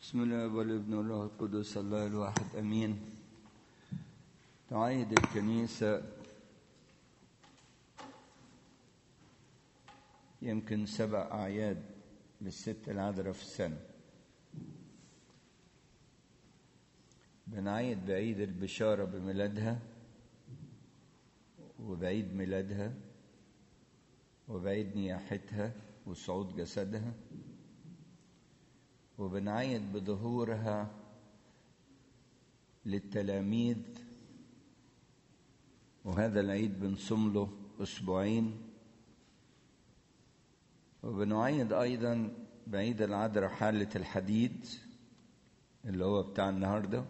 بسم الله والابن والروح القدس الله الواحد امين تعيد الكنيسه يمكن سبع اعياد للست العذراء في السنه بنعيد بعيد البشاره بميلادها وبعيد ميلادها وبعيد نياحتها وصعود جسدها وبنعيد بظهورها للتلاميذ وهذا العيد بنصوم له اسبوعين وبنعيد ايضا بعيد العذراء حاله الحديد اللي هو بتاع النهارده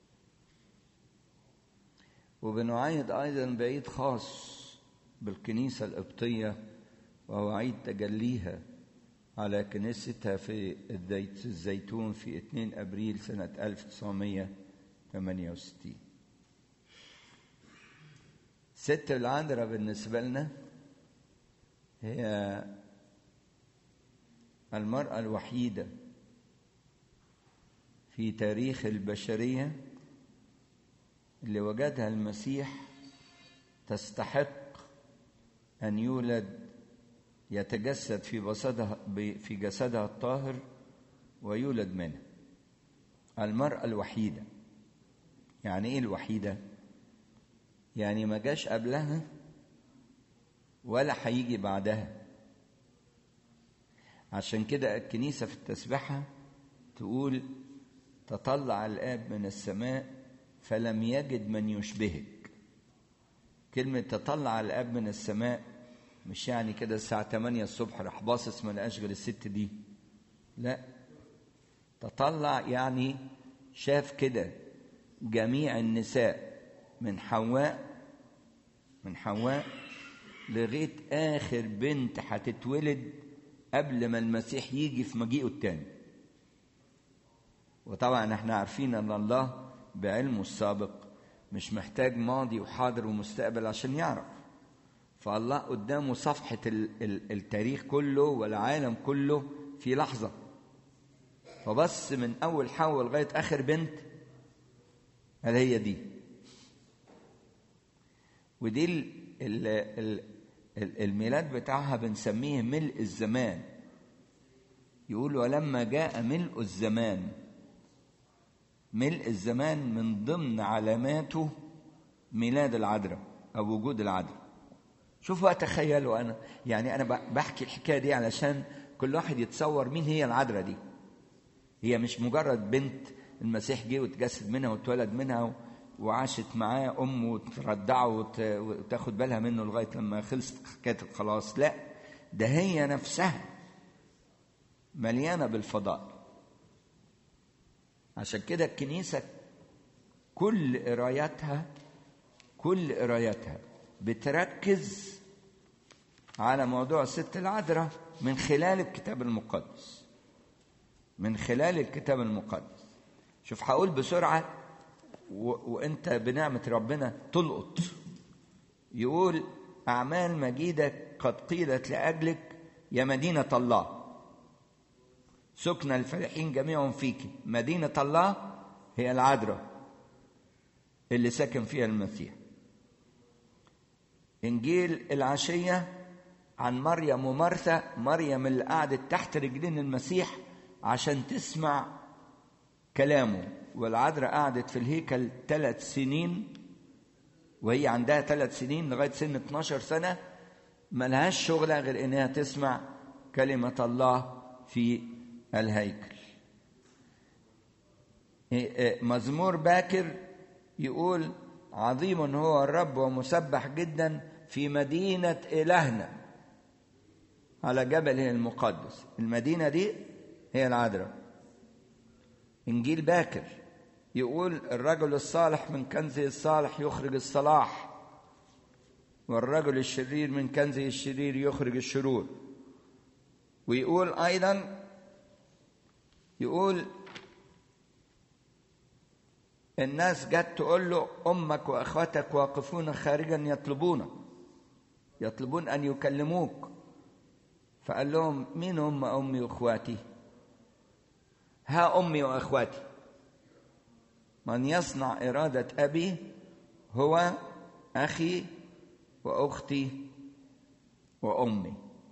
وبنعيد ايضا بعيد خاص بالكنيسه القبطيه وهو عيد تجليها على كنيستها في الزيتون في 2 أبريل سنة 1968 ست العذراء بالنسبة لنا هي المرأة الوحيدة في تاريخ البشرية اللي وجدها المسيح تستحق أن يولد يتجسد في جسدها في جسدها الطاهر ويولد منه المرأة الوحيدة يعني ايه الوحيدة يعني ما جاش قبلها ولا هيجي بعدها عشان كده الكنيسة في التسبحة تقول تطلع الآب من السماء فلم يجد من يشبهك كلمة تطلع الآب من السماء مش يعني كده الساعة 8 الصبح راح باصص ما لقاش غير الست دي لا تطلع يعني شاف كده جميع النساء من حواء من حواء لغاية آخر بنت هتتولد قبل ما المسيح يجي في مجيئه التاني وطبعا احنا عارفين ان الله بعلمه السابق مش محتاج ماضي وحاضر ومستقبل عشان يعرف فالله قدامه صفحة التاريخ كله والعالم كله في لحظة فبص من أول حواء لغاية آخر بنت قال هي دي ودي ال ال ال الميلاد بتاعها بنسميه ملء الزمان يقول ولما جاء ملء الزمان ملء الزمان من ضمن علاماته ميلاد العذراء أو وجود العذراء شوفوا اتخيلوا انا يعني انا بحكي الحكايه دي علشان كل واحد يتصور مين هي العذراء دي هي مش مجرد بنت المسيح جه وتجسد منها واتولد منها وعاشت معاه امه وتردعه وتاخد بالها منه لغايه لما خلصت حكايه الخلاص لا ده هي نفسها مليانه بالفضائل عشان كده الكنيسه كل قراياتها كل قراياتها بتركز على موضوع الست العذراء من خلال الكتاب المقدس من خلال الكتاب المقدس شوف هقول بسرعة و... وانت بنعمة ربنا تلقط يقول أعمال مجيدة قد قيلت لأجلك يا مدينة الله سكن الفرحين جميعهم فيك مدينة الله هي العذراء اللي ساكن فيها المسيح إنجيل العشية عن مريم ومرثا مريم اللي قعدت تحت رجلين المسيح عشان تسمع كلامه والعذراء قعدت في الهيكل ثلاث سنين وهي عندها ثلاث سنين لغاية سن 12 سنة ملهاش شغلة غير إنها تسمع كلمة الله في الهيكل مزمور باكر يقول عظيم هو الرب ومسبح جدا في مدينة إلهنا على جبله المقدس المدينة دي هي العذراء إنجيل باكر يقول الرجل الصالح من كنزه الصالح يخرج الصلاح والرجل الشرير من كنزه الشرير يخرج الشرور ويقول أيضا يقول الناس جت تقول له امك واخواتك واقفون خارجا يطلبون يطلبون ان يكلموك فقال لهم مين هم امي واخواتي ها أمي وأخواتي من يصنع إرادة أبي هو أخي وأختي وأمي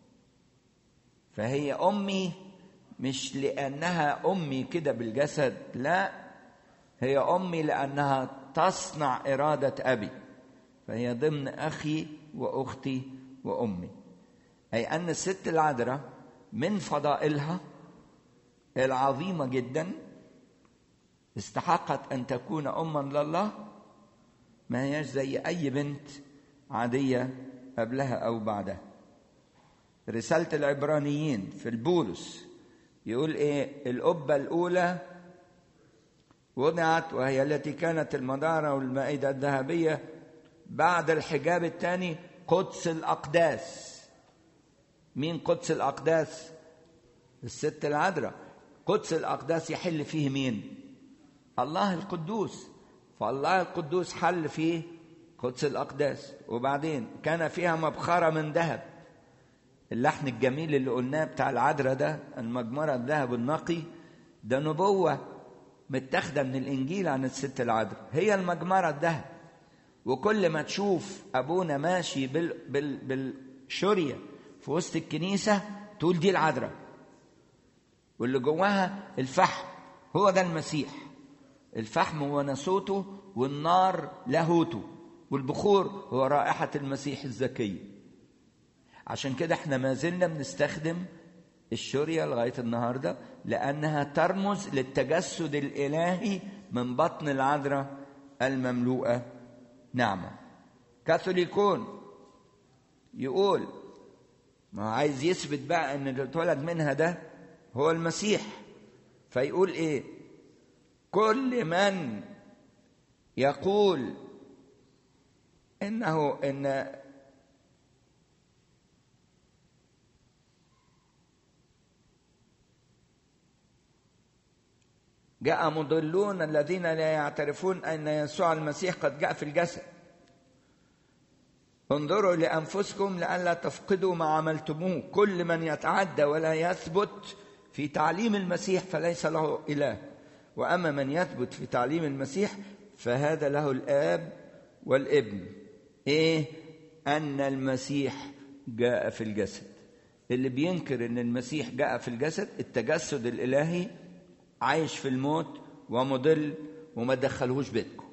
فهي أمي مش لأنها أمي كده بالجسد لا هي أمي لأنها تصنع إرادة أبي فهي ضمن أخي وأختي وأمي أي أن الست العذراء من فضائلها العظيمة جدا استحقت أن تكون أما لله ما هياش زي أي بنت عادية قبلها أو بعدها رسالة العبرانيين في البولس يقول إيه القبة الأولى وضعت وهي التي كانت المنارة والمائدة الذهبية بعد الحجاب الثاني قدس الأقداس مين قدس الأقداس الست العذراء قدس الأقداس يحل فيه مين الله القدوس فالله القدوس حل فيه قدس الأقداس وبعدين كان فيها مبخرة من ذهب اللحن الجميل اللي قلناه بتاع العذراء ده المجمرة الذهب النقي ده نبوة متاخدة من الإنجيل عن الست العذراء هي المجمرة الذهب وكل ما تشوف أبونا ماشي بال بال بالشرية في وسط الكنيسة تقول دي العذراء واللي جواها الفحم هو ده المسيح الفحم هو ناسوته والنار لاهوته والبخور هو رائحة المسيح الزكية عشان كده احنا ما زلنا بنستخدم الشورية لغاية النهاردة لأنها ترمز للتجسد الإلهي من بطن العذراء المملوءة نعمة كاثوليكون يقول ما هو عايز يثبت بقى ان اللي اتولد منها ده هو المسيح فيقول ايه كل من يقول انه ان جاء مضلون الذين لا يعترفون ان يسوع المسيح قد جاء في الجسد انظروا لانفسكم لئلا تفقدوا ما عملتموه كل من يتعدى ولا يثبت في تعليم المسيح فليس له اله واما من يثبت في تعليم المسيح فهذا له الاب والابن ايه ان المسيح جاء في الجسد اللي بينكر ان المسيح جاء في الجسد التجسد الالهي عايش في الموت ومضل وما دخلهوش بيتكم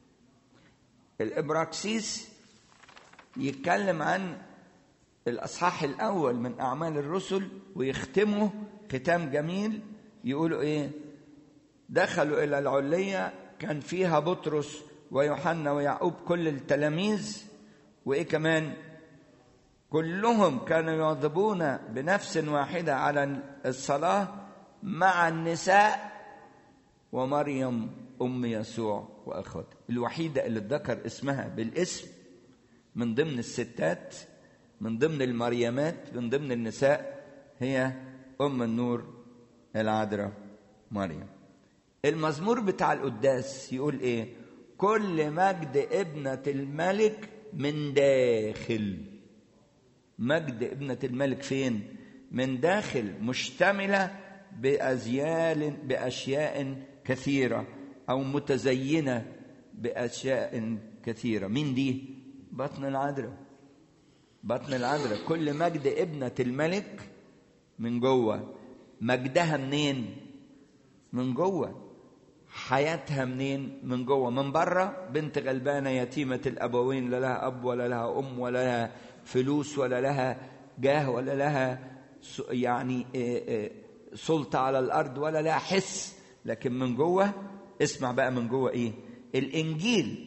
الابراكسيس يتكلم عن الاصحاح الاول من اعمال الرسل ويختمه ختام جميل يقولوا ايه دخلوا الى العليه كان فيها بطرس ويوحنا ويعقوب كل التلاميذ وايه كمان كلهم كانوا يواظبون بنفس واحده على الصلاه مع النساء ومريم ام يسوع واخواته الوحيده اللي اتذكر اسمها بالاسم من ضمن الستات من ضمن المريمات من ضمن النساء هي ام النور العذراء مريم المزمور بتاع القداس يقول ايه كل مجد ابنة الملك من داخل مجد ابنة الملك فين من داخل مشتملة بأزيال بأشياء كثيرة أو متزينة بأشياء كثيرة مين دي بطن العذراء بطن العذراء كل مجد ابنة الملك من جوه مجدها منين من جوه حياتها منين من جوه من بره بنت غلبانة يتيمة الأبوين لا لها أب ولا لها أم ولا لها فلوس ولا لها جاه ولا لها يعني سلطة على الأرض ولا لها حس لكن من جوه اسمع بقى من جوه إيه الإنجيل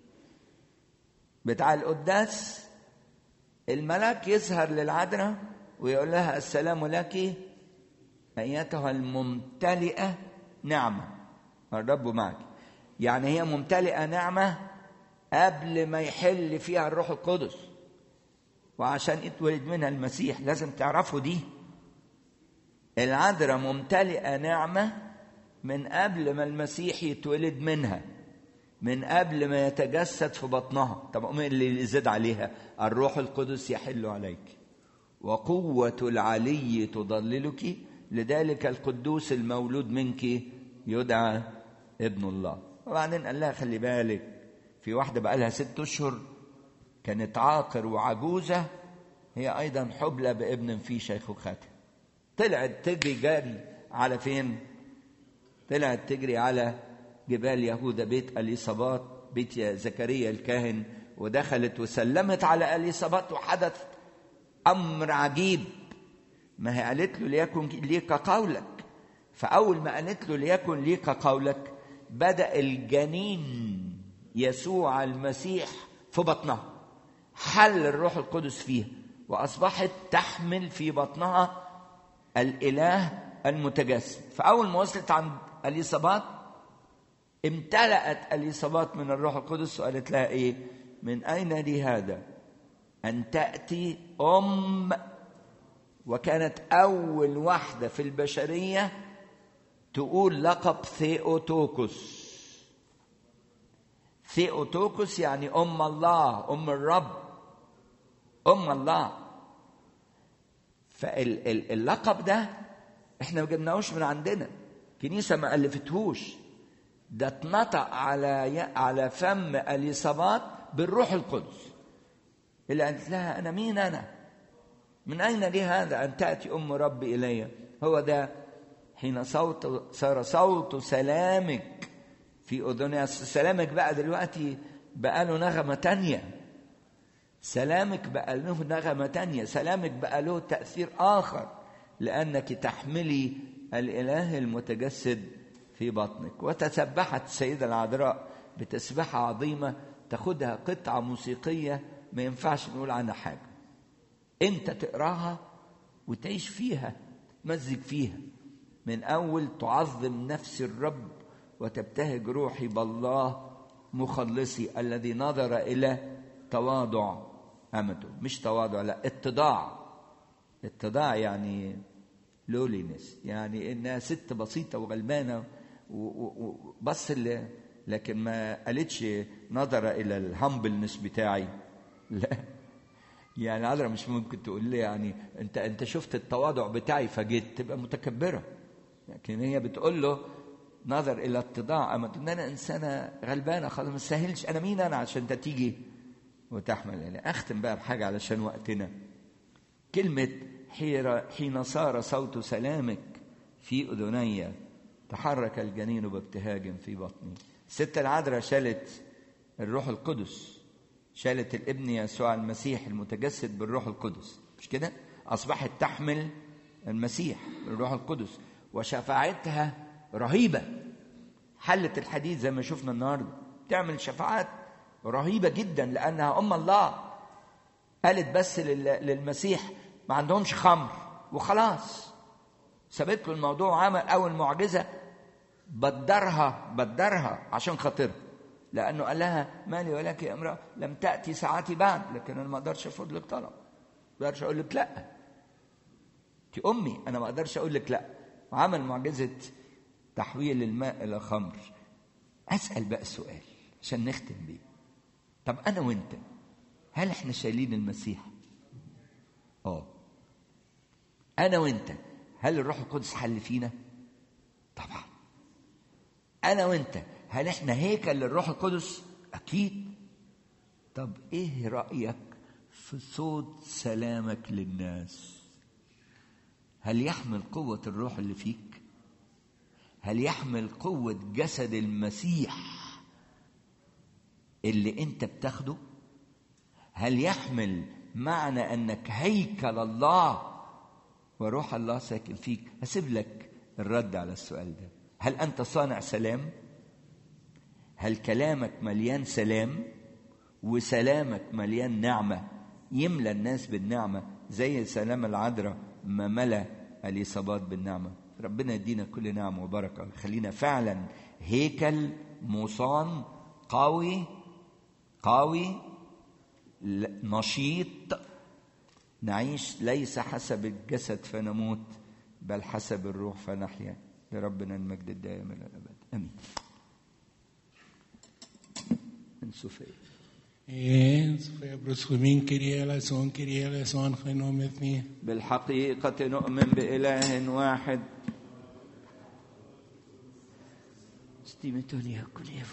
بتاع القداس الملاك يظهر للعذراء ويقول لها السلام لك أيتها الممتلئة نعمة الرب معك يعني هي ممتلئة نعمة قبل ما يحل فيها الروح القدس وعشان يتولد منها المسيح لازم تعرفوا دي العذراء ممتلئة نعمة من قبل ما المسيح يتولد منها من قبل ما يتجسد في بطنها طب مين اللي يزيد عليها الروح القدس يحل عليك وقوة العلي تضللك لذلك القدوس المولود منك يدعى ابن الله وبعدين قال لها خلي بالك في واحدة بقى لها ست أشهر كانت عاقر وعجوزة هي أيضا حبلى بابن في شيخوختها طلعت تجري جاري على فين؟ طلعت تجري على جبال يهوذا بيت اليصابات بيت زكريا الكاهن ودخلت وسلمت على اليصابات وحدث امر عجيب ما هي قالت له ليكن ليك قولك فاول ما قالت له ليكن ليك قولك بدا الجنين يسوع المسيح في بطنها حل الروح القدس فيها واصبحت تحمل في بطنها الاله المتجسد فاول ما وصلت عند اليصابات امتلأت اليصابات من الروح القدس وقالت لها ايه من اين لي هذا ان تاتي ام وكانت اول واحده في البشريه تقول لقب ثيوتوكوس ثيوتوكوس يعني ام الله ام الرب ام الله فاللقب ده احنا ما جبناهوش من عندنا كنيسه ما الفتهوش ده اتنطق على على فم اليصابات بالروح القدس اللي قالت لها انا مين انا من اين لي هذا ان تاتي ام ربي الي هو ده حين صوت صار صوت سلامك في اذنها سلامك بقى دلوقتي بقى له نغمه تانية سلامك بقى له نغمه تانية سلامك بقى له تاثير اخر لانك تحملي الاله المتجسد في بطنك وتسبحت السيده العذراء بتسبحه عظيمه تاخدها قطعه موسيقيه ما ينفعش نقول عنها حاجه انت تقراها وتعيش فيها تمزج فيها من اول تعظم نفس الرب وتبتهج روحي بالله مخلصي الذي نظر الى تواضع امته مش تواضع لا اتضاع اتضاع يعني لولينس يعني انها ست بسيطه وغلبانه وبص لكن ما قالتش نظر الى الهمبلنس بتاعي لا يعني عذرا مش ممكن تقول لي يعني انت انت شفت التواضع بتاعي فجيت تبقى متكبره لكن هي بتقول له نظر الى اتضاع اما ان انا انسانه غلبانه خلاص ما تسهلش انا مين انا عشان انت تيجي وتحمل يعني اختم بقى بحاجه علشان وقتنا كلمه حين صار صوت سلامك في اذني تحرك الجنين بابتهاج في بطني الست العذراء شالت الروح القدس شالت الابن يسوع المسيح المتجسد بالروح القدس مش كده اصبحت تحمل المسيح بالروح القدس وشفاعتها رهيبه حلت الحديد زي ما شفنا النهارده تعمل شفاعات رهيبه جدا لانها ام الله قالت بس للمسيح ما عندهمش خمر وخلاص سابت له الموضوع وعمل اول معجزه بدرها بدرها عشان خاطرها لانه قال لها مالي ولك يا امراه لم تاتي ساعتي بعد لكن انا ما اقدرش ارفض لك طلب ما اقدرش اقول لك لا انت امي انا ما اقدرش اقول لك لا وعمل معجزه تحويل الماء الى خمر اسال بقى السؤال عشان نختم بيه طب انا وانت هل احنا شايلين المسيح اه انا وانت هل الروح القدس حل فينا طبعا انا وانت هل احنا هيكل للروح القدس اكيد طب ايه رايك في صوت سلامك للناس هل يحمل قوه الروح اللي فيك هل يحمل قوه جسد المسيح اللي انت بتاخده هل يحمل معنى انك هيكل الله وروح الله ساكن فيك هسيب لك الرد على السؤال ده هل انت صانع سلام هل كلامك مليان سلام وسلامك مليان نعمه يملى الناس بالنعمه زي سلام العذراء ما ملا اليصابات بالنعمه ربنا يدينا كل نعمه وبركه خلينا فعلا هيكل مصان قوي قوي نشيط نعيش ليس حسب الجسد فنموت بل حسب الروح فنحيا لربنا المجد الدائم الى الابد امين من صوفيه Eens, Februari, Kyrie eleison, Kyrie eleison, genomethni. بالحقيقة نؤمن بإله واحد استيمتوني كل يوم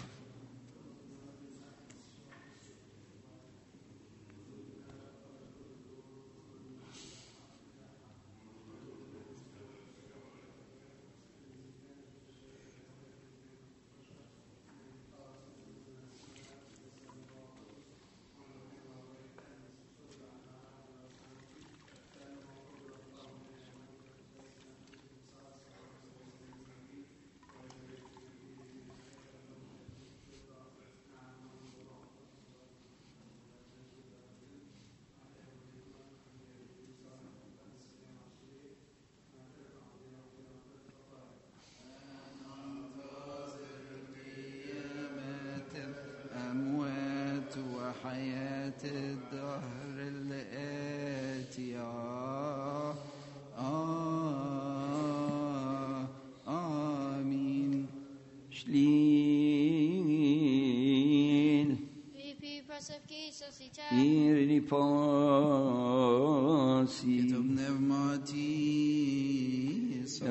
قيامة الأموات وحياة الدهر الآتية آه آمين شليل Vi pi pasav ki sa si ta. إيرني